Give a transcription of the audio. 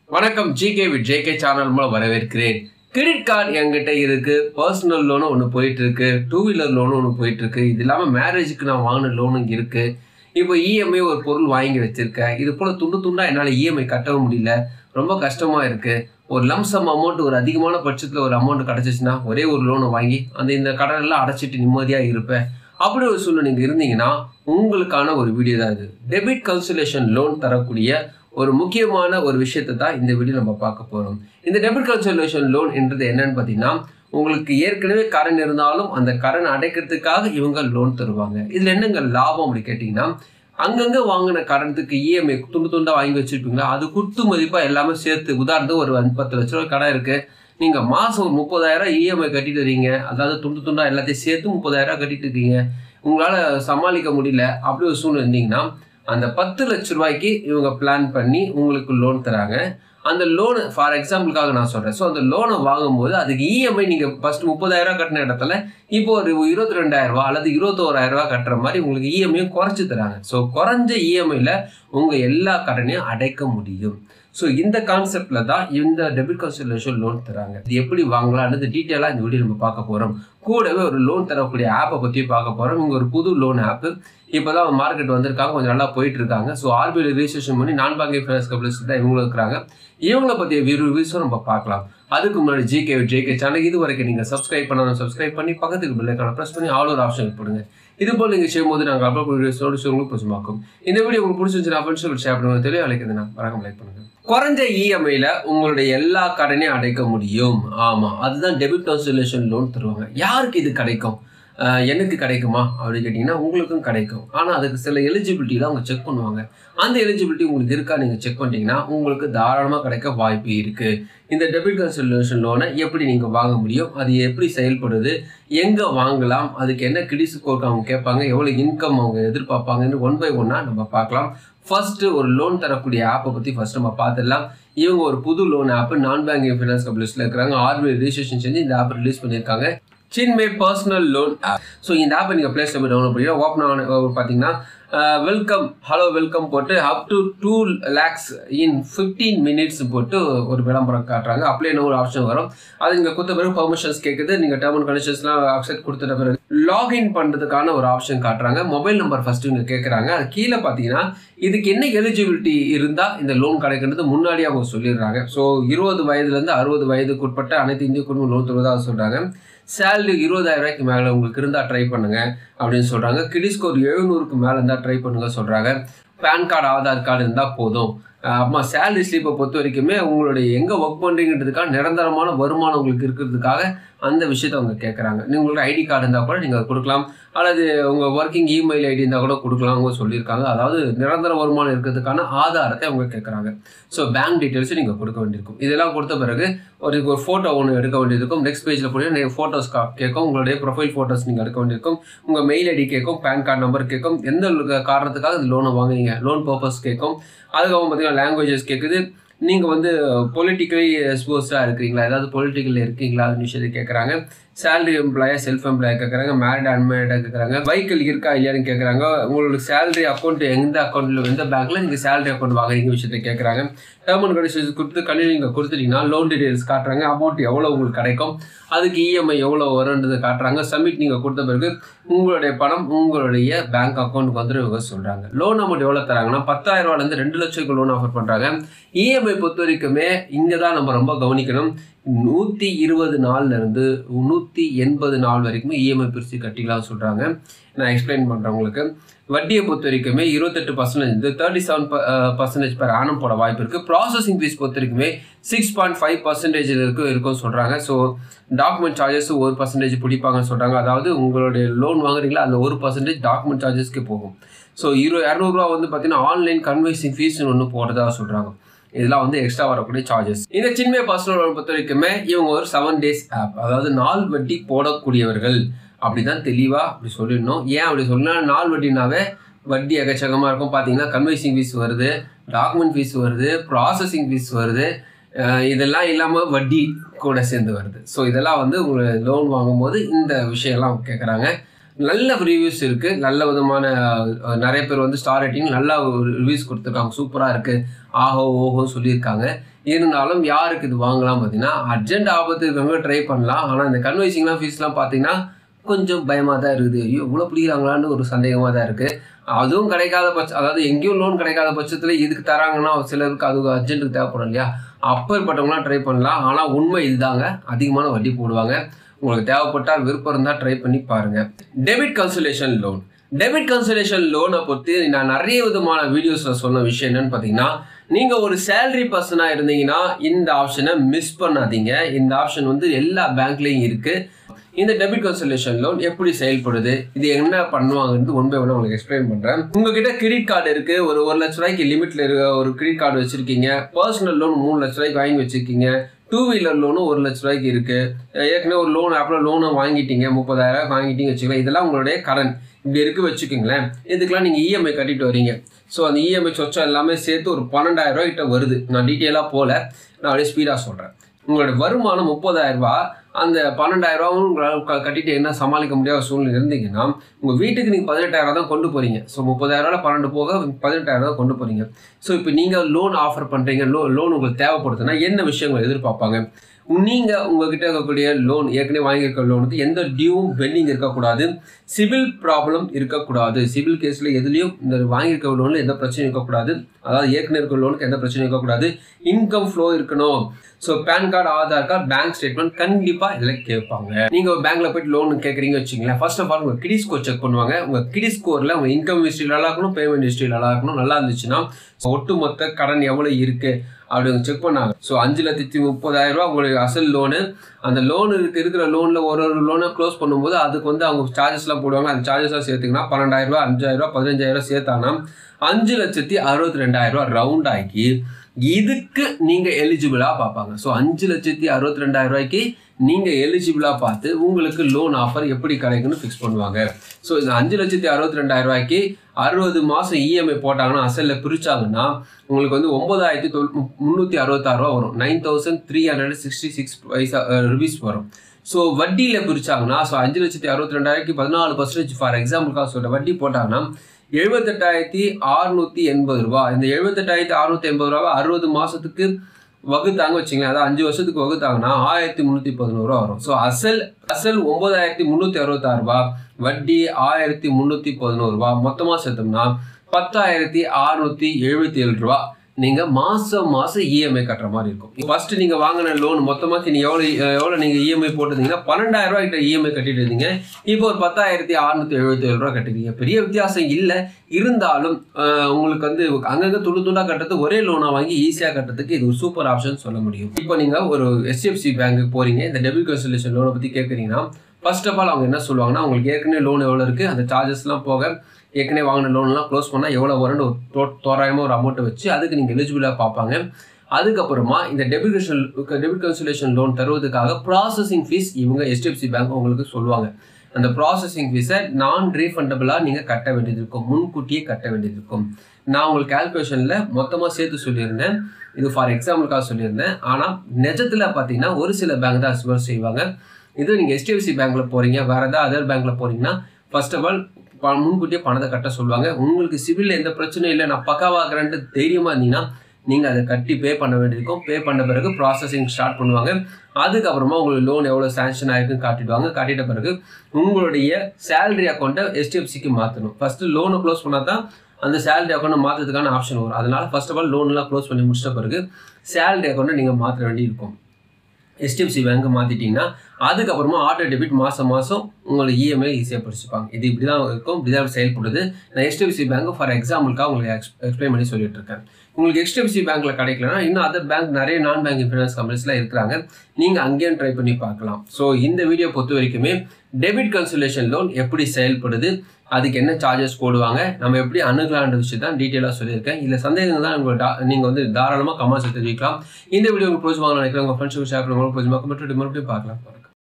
வணக்கம் GK with JK channel மூலம் வரவேற்கிறேன் கிரெடிட் கார்டு என்கிட்ட இருக்கு பர்சனல் லோனும் ஒன்று போயிட்டு இருக்கு டூ வீலர் லோனும் ஒன்று போயிட்டு இருக்கு இது இல்லாமல் மேரேஜுக்கு நான் வாங்கின லோனும் இருக்கு இப்போ இஎம்ஐ ஒரு பொருள் வாங்கி வச்சிருக்கேன் இது போல துண்டு துண்டா என்னால் இஎம்ஐ கட்டவும் முடியல ரொம்ப கஷ்டமா இருக்கு ஒரு லம்சம் அமௌண்ட் ஒரு அதிகமான பட்சத்தில் ஒரு அமௌண்ட் கிடைச்சிச்சுன்னா ஒரே ஒரு லோனை வாங்கி அந்த இந்த கடன் எல்லாம் அடைச்சிட்டு நிம்மதியாக இருப்பேன் அப்படி ஒரு சூழ்நிலை நீங்கள் இருந்தீங்கன்னா உங்களுக்கான ஒரு வீடியோ தான் இது டெபிட் கன்சலேஷன் லோன் தரக்கூடிய ஒரு முக்கியமான ஒரு விஷயத்தை தான் இந்த வீடியோ நம்ம பார்க்க போகிறோம் இந்த டெபிட் கன்சலேஷன் லோன் என்றது என்னன்னு பார்த்தீங்கன்னா உங்களுக்கு ஏற்கனவே கடன் இருந்தாலும் அந்த கடன் அடைக்கிறதுக்காக இவங்க லோன் தருவாங்க இதில் என்னங்க லாபம் அப்படி கேட்டிங்கன்னா அங்கங்கே வாங்கின கடனுக்கு இஎம்ஐ துண்டு துண்டா வாங்கி வச்சிருப்பீங்களா அது குத்து மதிப்பாக எல்லாமே சேர்த்து உதாரணத்துக்கு ஒரு அஞ்சு- பத்து லட்ச ரூபாய் கடன் இருக்குது நீங்கள் மாதம் ஒரு முப்பதாயிரம் இஎம்ஐ கட்டிட்டு வரீங்க அதாவது துண்டு துண்டா எல்லாத்தையும் சேர்த்து முப்பதாயிரம் கட்டிட்டு இருக்கீங்க உங்களால் சமாளிக்க முடியல அப்படி ஒரு சூழ்நிலை இருந்தீங்கன்னா அந்த பத்து லட்ச ரூபாய்க்கு இவங்க பிளான் பண்ணி உங்களுக்கு லோன் தராங்க அந்த லோனு ஃபார் எக்ஸாம்பிளுக்காக நான் சொல்கிறேன் ஸோ அந்த லோனை வாங்கும்போது அதுக்கு இஎம்ஐ நீங்கள் ஃபர்ஸ்ட் முப்பதாயிரம் கட்டின இடத்துல இப்போ ஒரு இருபத்தி ரெண்டாயிரம் ரூபாய் அல்லது இருபத்தோராயிரம் ரூபாய் கட்டுற மாதிரி உங்களுக்கு இஎம்ஐயும் குறைச்சி தராங்க ஸோ குறைஞ்ச இஎம்ஐயில் உங்கள் எல்லா கடனையும் அடைக்க முடியும் ஸோ இந்த கான்செப்டில் தான் இந்த டெபிட் கன்சலேஷன் லோன் தராங்க இது எப்படி வாங்கலாம்ன்றது டீட்டெயிலாக இந்த வீடியோ நம்ம பார்க்க போகிறோம் கூடவே ஒரு லோன் தரக்கூடிய ஆப்பை பற்றி பார்க்க போகிறோம் இங்கே ஒரு புது லோன் ஆப்பு இப்போ தான் மார்க்கெட் வந்திருக்காங்க கொஞ்சம் நல்லா போயிட்டு இருக்காங்க ஸோ ஆர்பிஐ ரிஜிஸ்ட்ரேஷன் பண்ணி நான் பேங்கிங் ஃபைனான்ஸ் கம்பெனிஸ் தான் இவங்களும் இருக்கிறாங்க இவங்கள பற்றிய ரிவ்யூஸும் நம்ம பார்க்கலாம் அதுக்கு முன்னாடி ஜிகே ஜேகே சேனல் இது வரைக்கும் நீங்கள் சப்ஸ்கிரைப் பண்ணணும் சப்ஸ்கிரைப் பண்ணி பக்கத்துக்கு பில்லைக்கான ப்ரெஸ் பண்ணி ஆல் ஒரு ஆப்ஷன் போடுங்க இது போல் நீங்கள் செய்யும்போது நாங்கள் அப்லோட் பண்ணி வீடியோஸோடு உங்களுக்கு பிடிச்சமாக்கும் இந்த வீடியோ உங்களுக்கு பிடிச்சிருந்துச்சுன்னா ஃப்ரெண்ட்ஸ் ஷேர் பண்ணுங்க தெளிவு அழைக்குதுன்னா மறக்காம லைக் பண்ணுங்க குறைஞ்ச இஎம்ஐல உங்களுடைய எல்லா கடனையும் அடைக்க முடியும் ஆமா அதுதான் டெபிட் கன்சலேஷன் லோன் தருவாங்க யாருக்கு இது கிடைக்கும் ஆஹ் எனக்கு கிடைக்குமா அப்படின்னு கேட்டிங்கன்னா உங்களுக்கும் கிடைக்கும் ஆனால் அதுக்கு சில எலிஜிபிலிட்டிலாம் அவங்க செக் பண்ணுவாங்க அந்த எலிஜிபிலிட்டி உங்களுக்கு இருக்கா நீங்கள் செக் பண்ணிட்டீங்கன்னா உங்களுக்கு தாராளமாக கிடைக்க வாய்ப்பு இருக்குது இந்த டெபிட் கன்சல்டேஷன் லோனை எப்படி நீங்கள் வாங்க முடியும் அது எப்படி செயல்படுது எங்கே வாங்கலாம் அதுக்கு என்ன கிரெடிட் ஸ்கோர் அவங்க கேட்பாங்க எவ்வளோ இன்கம் அவங்க எதிர்பார்ப்பாங்கன்னு ஒன் பை ஒன்னாக நம்ம பார்க்கலாம் ஃபர்ஸ்ட் ஒரு லோன் தரக்கூடிய ஆப்பை பற்றி ஃபர்ஸ்ட் நம்ம பார்த்துடலாம் இவங்க ஒரு புது லோன் ஆப் நான் பேங்கிங் ஃபைனான்ஸ் கம்பெனிஸில் இருக்கிறாங்க ஆர்பிஐ ரிஜிஸ்ட்ரேஷன் செஞ்சு இந்த ஆப் ரிலீஸ் பண்ணியிருக்காங்க சின்மே பர்சனல் லோன் ஆப் ஸோ இந்த ஆப்பை நீங்கள் ப்ளே ஸ்டோர் டவுன்லோட் பண்ணி ஓப்பன் ஆன பார்த்தீங்கன்னா வெல்கம் ஹலோ வெல்கம் போட்டு up to two lakhs in fifteen minutes போட்டு ஒரு விளம்பரம் காட்டுறாங்க அப்ளைன்னு ஒரு ஆப்ஷன் வரும் அது நீங்கள் கொடுத்த பிறகு பர்மிஷன்ஸ் கேட்குது நீங்கள் டேர்ம் அண்ட் கண்டிஷன்ஸ்லாம் அக்செப்ட் கொடுத்துட்ட பிறகு லாகின் பண்ணுறதுக்கான ஒரு ஆப்ஷன் காட்டுறாங்க மொபைல் நம்பர் ஃபர்ஸ்ட் இங்கே கேட்குறாங்க அது கீழே பார்த்தீங்கன்னா இதுக்கு என்ன எலிஜிபிலிட்டி இருந்தால் இந்த லோன் கிடைக்கிறது முன்னாடியே அவங்க சொல்லிடுறாங்க ஸோ இருபது வயதுலேருந்து அறுபது வயதுக்கு உட்பட்ட அனைத்து இந்திய குடும்ப லோன் தருவதாக சொல்கிறாங்க சேலரி இருபதாயிரம் ரூபாய்க்கு மேலே உங்களுக்கு இருந்தால் ட்ரை பண்ணுங்க அப்படின்னு சொல்கிறாங்க கிரெடிட் ஸ்கோர் எழுநூறுக்கு மேலே இருந்தால் ட்ரை பண்ணுங்க சொல்கிறாங்க பேன் கார்டு ஆதார் கார்டு இருந்தால் போதும் அஹ் அம்மா சேலரி ஸ்லிப்பை பொறுத்த வரைக்குமே உங்களுடைய எங்கே ஒர்க் பண்ணுறீங்கிறதுக்காக நிரந்தரமான வருமானம் உங்களுக்கு இருக்கிறதுக்காக அந்த விஷயத்தை அவங்க கேட்குறாங்க உங்களுக்கு ஐடி கார்டு இருந்தால் கூட நீங்கள் கொடுக்கலாம் அல்லது உங்கள் ஒர்க்கிங் இமெயில் ஐடி இருந்தால் கூட கொடுக்கலாம் அவங்க சொல்லியிருக்காங்க அதாவது நிரந்தர வருமானம் இருக்கிறதுக்கான ஆதாரத்தை அவங்க கேட்குறாங்க ஸோ பேங்க் டீட்டெயில்ஸும் நீங்கள் கொடுக்க வேண்டியிருக்கும் இதெல்லாம் கொடுத்த பிறகு ஒரு ஒரு ஃபோட்டோ ஒன்று எடுக்க வேண்டியிருக்கும் நெக்ஸ்ட் பேஜில் போய் ஃபோட்டோஸ் கேட்கும் உங்களுடைய ப்ரொஃபைல் ஃபோட்டோஸ் நீங்கள் எடுக்க வேண்டியிருக்கும் உங்கள் மெயில் ஐடி கேட்கும் பேன் கார்டு நம்பர் கேட்கும் எந்த காரணத்துக்காக இந்த லோனை வாங்குறீங்க லோன் பர்பஸ் கேட்கும் அதுக்கப்புறம் பார்த்தீங்கன்னா லாங்குவேஜஸ் கேட்குது நீங்கள் வந்து பொலிட்டிக்கலி எக்ஸ்போஸ்டாக இருக்கிறீங்களா ஏதாவது பொலிட்டிக்கலில் இருக்கீங்களா அப்படின்னு விஷயத்தை கேட்குறாங்க சேலரி எம்ப்ளாயா செல்ஃப் எம்ப்ளாயா கேட்குறாங்க மேரிட் அன்மேரிடாக கேட்குறாங்க வெஹிக்கிள் இருக்கா இல்லையான்னு கேட்குறாங்க உங்களுக்கு சேலரி அக்கௌண்ட் எந்த அக்கௌண்ட்டில் எந்த பேங்க்கில் நீங்கள் சேலரி அக்கௌண்ட் வாங்குறீங்க விஷயத்தை கேட்குறாங்க டேர்ம் அண்ட் கண்டிஷன்ஸ் கொடுத்து கண்டினியூ நீங்கள் கொடுத்துட்டீங்கன்னா லோன் டீடைல்ஸ் காட்டுறாங்க அமௌண்ட் எவ்வளோ உங்களுக்கு கிடைக்கும் அதுக்கு இஎம்ஐ எவ்வளோ வரும்ன்றது காட்டுறாங்க சப்மிட் நீங்கள் கொடுத்த பிறகு உங்களுடைய பணம் உங்களுடைய பேங்க் அக்கௌண்ட்டுக்கு வந்து இவங்க சொல்கிறாங்க லோன் அமௌண்ட் எவ்வளோ தராங்கன்னா பத்தாயிரம் ரூபாலேருந்து ரெண்டு லட்சம் லோன் ஆஃபர் பண்ணுறாங்க இஎம்ஐ பொறுத்த வரைக்குமே இங்கே தான் நம்ம ரொம்ப கவனிக்கணும் நூற்றி இருபது நாள்லேருந்து நூற்றி எண்பது நாள் வரைக்குமே இஎம்ஐ பிரித்து கட்டிக்கலாம் சொல்கிறாங்க நான் எக்ஸ்பிளைன் பண்ணுறேன் உங்களுக்கு வட்டியை பொறுத்த வரைக்குமே இருபத்தெட்டு percentage thirty seven percentage per annum போட வாய்ப்பு இருக்குது ப்ராசஸிங் ஃபீஸ் பொறுத்த வரைக்குமே சிக்ஸ் பாயிண்ட் ஃபைவ் பர்சன்டேஜ் இருக்கும் இருக்கும்னு சொல்கிறாங்க ஸோ டாக்குமெண்ட் சார்ஜஸ் ஒரு பர்சன்டேஜ் பிடிப்பாங்கன்னு சொல்கிறாங்க அதாவது உங்களுடைய லோன் வாங்குறீங்களா அதில் ஒரு பர்சன்டேஜ் டாக்குமெண்ட் சார்ஜஸ்க்கு போகும் ஸோ இரு இரநூறுவா வந்து பார்த்தீங்கன்னா ஆன்லைன் கன்வென்சிங் ஃபீஸ்னு ஒன்று போடுறதா சொல்கிறாங்க இதெல்லாம் வந்து எக்ஸ்ட்ரா வரக்கூடிய சார்ஜஸ் இந்த சின்மே பர்சனல் லோன் பொறுத்த வரைக்குமே இவங்க ஒரு செவன் டேஸ் ஆப் அதாவது நாள் வட்டி போடக்கூடியவர்கள் அப்படிதான் தெளிவா அப்படி சொல்லிடணும் ஏன் அப்படி சொல்லணும் நாள் வட்டினாவே வட்டி எக்கச்சக்கமாக இருக்கும் பார்த்தீங்கன்னா கன்வென்சிங் ஃபீஸ் வருது டாக்குமெண்ட் ஃபீஸ் வருது ப்ராசஸிங் ஃபீஸ் வருது அஹ் இதெல்லாம் இல்லாமல் வட்டி கூட சேர்ந்து வருது ஸோ இதெல்லாம் வந்து உங்களுக்கு லோன் வாங்கும்போது இந்த விஷயம்லாம் கேட்குறாங்க நல்ல ரிவ்யூஸ் இருக்கு நல்ல விதமான அஹ், நிறைய பேர் வந்து ஸ்டார் ரேட்டிங் நல்லா ரிவ்யூஸ் கொடுத்துருக்காங்க சூப்பராக இருக்கு ஆஹோ ஓஹோ சொல்லியிருக்காங்க இருந்தாலும் யாருக்கு இது வாங்கலாம் பார்த்தீங்கன்னா அர்ஜென்ட் ஆபத்து இருக்கவங்க ட்ரை பண்ணலாம் ஆனால் இந்த கன்வைசிங்லாம் ஃபீஸ்லாம் பார்த்தீங்கன்னா கொஞ்சம் பயமாக தான் இருக்குது ஐயோ இவ்வளோ பிடிக்கிறாங்களான்னு ஒரு சந்தேகமாக தான் இருக்குது அதுவும் கிடைக்காத பட்சம் அதாவது எங்கேயும் லோன் கிடைக்காத பட்சத்தில் இதுக்கு தராங்கன்னா சிலருக்கு அது அர்ஜென்ட்டுக்கு தேவைப்படும் இல்லையா அப்பேற்பட்டவங்களாம் ட்ரை பண்ணலாம் ஆனால் உண்மை இதுதாங்க அதிகமான வட்டி போடுவாங்க உங்களுக்கு தேவைப்பட்டால் விருப்பம் இருந்தால் ட்ரை பண்ணி பாருங்கள் debit cancellation loan debit cancellation லோனை பொறுத்து நான் நிறைய விதமான வீடியோஸில் சொன்ன விஷயம் என்னன்னு பார்த்தீங்கன்னா நீங்கள் ஒரு சேலரி பர்சனாக இருந்தீங்கன்னா இந்த ஆப்ஷனை மிஸ் பண்ணாதீங்க இந்த ஆப்ஷன் வந்து எல்லா பேங்க்லேயும் இருக்குது இந்த டெபிட் கன்சல்டேஷன் லோன் எப்படி செயல்படுது இது என்ன பண்ணுவாங்கன்னு ஒன் பை ஒன் உங்களுக்கு எக்ஸ்பிளைன் பண்றேன் உங்ககிட்ட கிரெடிட் கார்டு இருக்கு ஒரு ஒரு லட்ச ரூபாய்க்கு லிமிட்ல இருக்க ஒரு கிரெடிட் கார்டு வச்சிருக்கீங்க பர்சனல் லோன் மூணு லட்ச ரூபாய்க்கு வாங்கி வச்சிருக்கீங்க டூ வீலர் லோனும் ஒரு லட்ச ரூபாய்க்கு இருக்கு ஏற்கனவே ஒரு லோன் ஆப்பில் லோனை வாங்கிட்டீங்க முப்பதாயிரம் ரூபாய் வாங்கிட்டீங்க வச்சுக்கலாம் இதெல்லாம் உங்களுடைய கடன் இப்படி இருக்கு வச்சுக்கோங்களேன் இதுக்கெல்லாம் நீங்கள் இஎம்ஐ கட்டிட்டு வரீங்க ஸோ அந்த இஎம்ஐ சொச்சம் எல்லாமே சேர்த்து ஒரு பன்னெண்டாயிரம் ரூபாய் கிட்ட வருது நான் டீட்டெயிலாக போல நான் அப்படியே ஸ்பீடாக சொல்கிறேன் உங்களோட வருமானம் முப்பதாயிரம் ரூபாய் அந்த பன்னெண்டாயிரம் ரூபாவும் உங்களால் க- கட்டிட்டு என்ன சமாளிக்க முடியாத சூழ்நிலை இருந்தீங்கன்னா உங்கள் வீட்டுக்கு நீங்கள் பதினெட்டாயிரம் தான் கொண்டு போகிறீங்க ஸோ முப்பதாயிரம் ரூபாய் பன்னெண்டு போக பதினெட்டாயிரம் தான் கொண்டு போகிறீங்க ஸோ இப்போ நீங்கள் லோன் ஆஃபர் பண்ணுறீங்க லோ லோன் உங்களுக்கு தேவைப்படுதுன்னா என்ன விஷயங்கள் எதிர்பார்ப்பாங்க நீங்கள் உங்ககிட்ட இருக்கக்கூடிய லோன் ஏற்கனவே வாங்கியிருக்க லோனுக்கு எந்த டியூவும் பெண்டிங் இருக்கக்கூடாது சிவில் ப்ராப்ளம் இருக்கக்கூடாது சிவில் கேஸில் எதுலேயும் இந்த வாங்கியிருக்க லோனில் எந்த பிரச்சனையும் இருக்கக்கூடாது அதாவது ஏற்கனவே இருக்க லோனுக்கு எந்த பிரச்சனையும் இருக்கக்கூடாது இன்கம் ஃப்ளோ இருக்கணும் so PAN card Aadhaar card bank statement கண்டிப்பாக இதில் கேட்பாங்க நீங்கள் ஒரு பேங்க்கில் போயிட்டு லோன் கேட்குறீங்க வச்சுங்களேன் ஃபர்ஸ்ட் ஆஃப் ஆல் உங்கள் கிடி ஸ்கோர் செக் பண்ணுவாங்க உங்கள் கிடி ஸ்கோரில் உங்கள் இன்கம் ஹிஸ்ட்ரி நல்லா இருக்கணும் பேமெண்ட் ஹிஸ்ட்ரி நல்லா இருக்கணும் நல்லா இருந்துச்சுன்னா ஒட்டுமொத்த கடன் எவ்வளோ இருக்குது அப்படி செக் பண்ணாங்க ஸோ அஞ்சு லட்சத்தி முப்பதாயிரம் ரூபா உங்களுக்கு அசல் லோனு அந்த லோன் இருக்கு இருக்கிற லோனில் ஒரு ஒரு லோனை க்ளோஸ் பண்ணும்போது அதுக்கு வந்து அவங்க சார்ஜஸ்லாம் போடுவாங்க அந்த சார்ஜஸ்லாம் சேர்த்துக்கினா பன்னெண்டாயிரம் ரூபா அஞ்சாயிரம் ரூபா பதினஞ்சாயிரம் ரூபா சேர்த்தாங்கன்னா அஞ்சு லட்சத்தி அறுபத்தி ரெண்டாயிரம் ரூபா ரவுண்ட் ஆக்கி இதுக்கு நீங்க எலிஜிபிளா பார்ப்பாங்க ஸோ அஞ்சு லட்சத்தி அறுபத்தி ரெண்டாயிரம் ரூபாய்க்கு நீங்க எலிஜிபிளா பார்த்து உங்களுக்கு லோன் ஆஃபர் எப்படி கிடைக்குன்னு ஃபிக்ஸ் பண்ணுவாங்க ஸோ இந்த அஞ்சு லட்சத்தி அறுபத்தி ரெண்டாயிரம் ரூபாய்க்கு அறுபது மாசம் இஎம்ஐ போட்டாங்கன்னா அசல்ல பிரிச்சாங்கன்னா உங்களுக்கு வந்து ஒன்பதாயிரத்தி தொள் முந்நூற்றி அறுபத்தாறு ரூபா வரும் nine thousand three hundred sixty six paisa rupees வரும் ஸோ வட்டியில் பிரிச்சாங்கன்னா ஸோ அஞ்சு லட்சத்தி அறுபத்தி ரெண்டாயிரத்தி பதினாலு பர்சன்டேஜ் ஃபார் எக்ஸாம்பிளுக்காக சொல்ற வட்டி போட்டாங்கன்னா எழுபத்தெட்டாயிரத்தி அறுநூத்தி எண்பது ரூபா இந்த எழுபத்தெட்டாயிரத்தி அறுநூத்தி எண்பது ரூபா அறுபது மாசத்துக்கு வகுத்தாங்க வச்சுங்களேன் அதாவது அஞ்சு வருஷத்துக்கு வகுத்தாங்கன்னா ஆயிரத்தி முந்நூற்றி பதினோரு ரூபா வரும் ஸோ அசல் அசல் ஒன்பதாயிரத்தி முந்நூற்றி அறுபத்தாறு ரூபா வட்டி ஆயிரத்தி முந்நூற்றி பதினோரு ரூபா மொத்தமாக சேர்த்தோம்னா பத்தாயிரத்தி அறுநூத்தி எழுபத்தி ஏழு ரூபா நீங்க மாசம் மாசம் இஎம்ஐ கட்டுற மாதிரி இருக்கும் ஃபர்ஸ்ட் நீங்க வாங்கின லோன் மொத்தமாக நீங்க எவ்வளவு எவ்வளவு நீங்க இஎம்ஐ போட்டிருந்தீங்கன்னா பன்னெண்டாயிரம் ரூபாய் கிட்ட இஎம்ஐ கட்டிட்டு இருந்தீங்க இப்போ ஒரு பத்தாயிரத்தி அறுநூத்தி எழுபத்தி ஏழு ரூபா கட்டிருக்கீங்க பெரிய வித்தியாசம் இல்லை இருந்தாலும் அஹ், உங்களுக்கு வந்து அங்கங்க துண்டு துண்டா கட்டுறது ஒரே லோனா வாங்கி ஈஸியா கட்டுறதுக்கு இது ஒரு சூப்பர் ஆப்ஷன் சொல்ல முடியும் இப்போ நீங்க ஒரு எஸ்எஃப்சி பேங்க்கு போறீங்க இந்த டெபிட் கன்சல்டேஷன் லோனை பத்தி கேட்குறீங்கன்னா ஃபர்ஸ்ட் ஆஃப் ஆல் அவங்க என்ன சொல்லுவாங்கன்னா உங்களுக்கு ஏற்கனவே லோன் எவ்வளோ இருக்குது அந்த சார்ஜஸ்லாம் போக ஏற்கனவே வாங்கின லோன்லாம் க்ளோஸ் பண்ணால் எவ்வளோ வரும்னு ஒரு தோ- தோராயமா ஒரு அமௌண்ட்டை வச்சு அதுக்கு நீங்கள் எலிஜிபிளாக பார்ப்பாங்க அதுக்கப்புறமா இந்த டெபிட் டெபிட் கன்சல்டேஷன் லோன் தருவதற்காக ப்ராசஸிங் ஃபீஸ் இவங்க HDFC பேங்க் உங்களுக்கு சொல்லுவாங்க அந்த ப்ராசஸிங் ஃபீஸை நான் ரீஃபண்டபிளாக நீங்கள் கட்ட வேண்டியது இருக்கும் முன்கூட்டியே கட்ட வேண்டியது இருக்கும் நான் உங்களுக்கு கால்குலேஷனில் மொத்தமாக சேர்த்து சொல்லியிருந்தேன் இது ஃபார் எக்ஸாம்பிளுக்காக சொல்லியிருந்தேன் ஆனால் நிஜத்தில் பார்த்தீங்கன்னா ஒரு சில பேங்க் தான் அது மாதிரி செய்வாங்க இது நீங்கள் HDFC பேங்க்ல போறீங்க வேற ஏதாவது அதர் பேங்க்ல போறீங்கன்னா ஃபர்ஸ்ட் ஆஃப் ஆல் முன்கூட்டியே பணத்தை கட்ட சொல்லுவாங்க உங்களுக்கு சிவில்ல எந்த பிரச்சனையும் இல்லை நான் பக்காவாக்குறேன்ட்டு தைரியமா இருந்தீங்கன்னா நீங்கள் அதை கட்டி பே பண்ண வேண்டியிருக்கும் பே பண்ண பிறகு ப்ராசஸிங் ஸ்டார்ட் பண்ணுவாங்க அதுக்கப்புறமா உங்களுக்கு லோன் எவ்வளோ சேங்ஷன் ஆயிருக்குன்னு காட்டிடுவாங்க காட்டிட்ட பிறகு உங்களுடைய சேலரி அக்கௌண்ட்டை HDFC-க்கு மாற்றணும் ஃபர்ஸ்ட் லோனை க்ளோஸ் பண்ணால் தான் அந்த சேலரி அக்கௌண்ட்டை மாற்றுறதுக்கான ஆப்ஷன் வரும் அதனால ஃபர்ஸ்ட் ஆஃப் ஆல் லோன்லாம் க்ளோஸ் பண்ணி முடிச்சிட்ட பிறகு சேலரி அக்கௌண்ட்டை நீங்கள் மாற்ற வேண்டியிருக்கும் HDFC பேங்க் மாற்றிட்டிங்கன்னா அதுக்கப்புறமா ஆட்டோ டெபிட் மாதம் மாதம் உங்களுக்கு இஎம்ஐ ஈஸியாக பிடிச்சிப்பாங்க இது இப்படி தான் இருக்கும் இப்படி தான் செயல்படுது நான் HDFC பேங்க் ஃபார் எக்ஸாம்பிளுக்காக உங்களுக்கு எக்ஸ்பிளைன் பண்ணி சொல்லிட்டு இருக்கேன் உங்களுக்கு HDFC பேங்க்ல கிடைக்கலனா இன்னும் அதர் பேங்க் நிறைய நான் பேங்கிங் ஃபினான்ஸ் கம்பெனிஸ்லாம் இருக்கிறாங்க நீங்கள் அங்கேயும் ட்ரை பண்ணி பார்க்கலாம் ஸோ இந்த வீடியோ பொறுத்த வரைக்குமே டெபிட் கன்சல்டேஷன் லோன் எப்படி செயல்படுது அதுக்கு என்ன சார்ஜஸ் போடுவாங்க நம்ம எப்படி அணுகலான்ற விஷயம் தான் டீட்டெயிலாக சொல்லியிருக்கேன் இல்லை சந்தேகங்கள் தான் உங்கள் நீங்கள் வந்து தாராளமாக கமெண்ட்ஸ் தெரிவிக்கலாம் இந்த வீடியோ உங்களுக்கு பிடிச்சமாக நினைக்கிறேன் உங்கள் ஃப்ரெண்ட்ஸுக்கு ஷேர் பண்ணுங்க பிடிச்சமாக மறுபடியும் மறுபடியும் பார்க்கலாம்